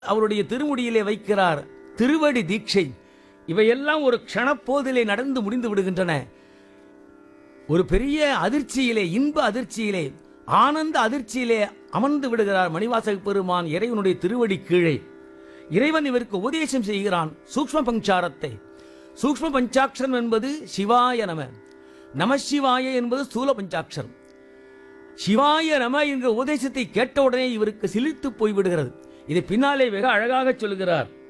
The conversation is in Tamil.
அவருடைய திருமுடியிலே வைக்கிறார் திருவடி தீட்சை இவையெல்லாம் ஒரு க்ஷணப்போதிலே நடந்து முடிந்து விடுகின்றன ஒரு பெரிய அதிர்ச்சியிலே இன்ப அதிர்ச்சியிலே ஆனந்த அதிர்ச்சியிலே அமர்ந்து விடுகிறார் மணிவாசக பெருமான் இறைவனுடைய திருவடி கீழே இறைவன் இவருக்கு உபதேசம் செய்கிறான் சூக்ஷ்ம பஞ்சாரத்தை சூக்ஷ்ம பஞ்சாட்சரம் என்பது சிவாய நம நமசிவாய என்பது ஸ்தூல பஞ்சாட்சரம் சிவாய நம என்கிற உபதேசத்தை கேட்டவுடனே இவருக்கு சிலிர்த்து போய்விடுகிறது இதை பின்னாலே மிக அழகாக சொல்கிறார்